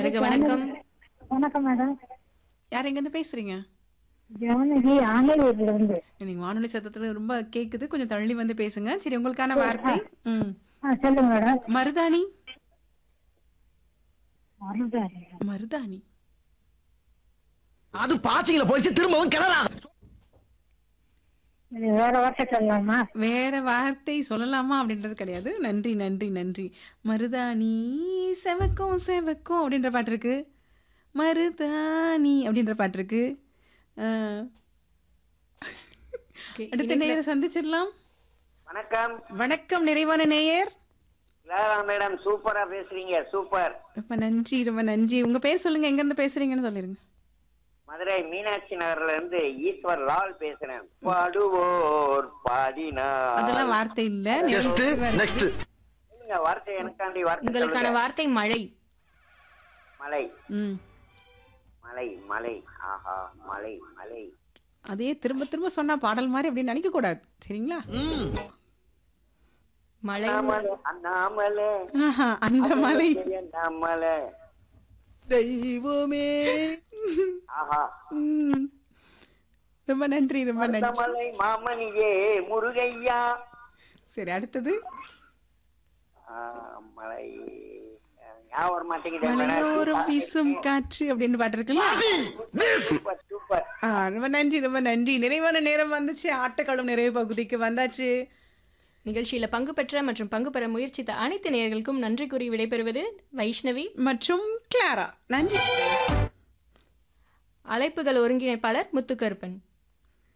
வருக வணக்கம் வணக்கம் மேடம் யார் எங்கேருந்து பேசுறீங்க ஜானகி ஆனையூர்ல இருந்து நீங்க வானொலி சத்தத்துல ரொம்ப கேக்குது கொஞ்சம் தள்ளி வந்து பேசுங்க சரி உங்களுக்கான வார்த்தை ம் ஆ சொல்லுங்க மேடம் மருதாணி மருதாணி மருதாணி அது பாசிங்கள போயிடுச்சு திரும்பவும் கிளறா இது வேற வார்த்தை சொல்லலாமா வேற வார்த்தை சொல்லலாமா அப்படின்றது கிடையாது நன்றி நன்றி நன்றி மருதாணி செவக்கும் செவக்கும் அப்படின்ற பாட்டு இருக்கு மருதாணி அப்படின்ற பாட்டு இருக்கு அஹ், Okay, அடுத்த நேயரை சந்திச்சிடலாம் வணக்கம் வணக்கம் நிறைவான நேயர் கிளாரா மேடம் சூப்பரா பேசுறீங்க சூப்பர் ரொம்ப நன்றி ரொம்ப நன்றி உங்க பேர் சொல்லுங்க எங்க இருந்து பேசுறீங்கன்னு சொல்லிருங்க மதுரை மீனாட்சி நகர்ல இருந்து ஈஸ்வர் லால் பேசுறேன் பாடுவோர் பாடினார் அதெல்லாம் வார்த்தை இல்ல நெக்ஸ்ட் நிறைவான- நெக்ஸ்ட் சொல்லுங்க வார்த்தை எனக்காண்டி வார்த்தை உங்களுக்கான சொல்லுங்க. வார்த்தை மழை மலை ம் மலை மலை ஆஹா மலை மலை அதே திரும்ப திரும்ப சொன்னா பாடல் மாதிரி அப்படின்னு நினைக்க கூடாது சரிங்களா மழை அண்ணாமலை அண்ணாமலை ஆஹா, அந்த மலை அண்ணாமலை தெய்வமே ஆஹா ம். ரொம்ப நன்றி ரொம்ப நன்றி மலை மாமணியே முருகையா சரி அடுத்தது ஆ, மலை ஞாபகம் வர மாட்டேங்குதே மலையோரம் மேடம். வீசும் காற்று அப்படின்னு பாட்டு இருக்குல்ல சூப்பர் சூப்பர் ஆ, ரொம்ப நன்றி ரொம்ப நன்றி நிறைவான நேரம் வந்துச்சு ஆட்டக்காலம் நிறைவு பகுதிக்கு வந்தாச்சு நிகழ்ச்சியில பங்கு பெற்ற மற்றும் பங்கு பெற முயற்சித்த அனைத்து நேயர்களுக்கும் நன்றி கூறி விடைபெறுவது வைஷ்ணவி மற்றும் கிளாரா நன்றி அழைப்புகள் ஒருங்கிணைப்பாளர் முத்துக்கருப்பன்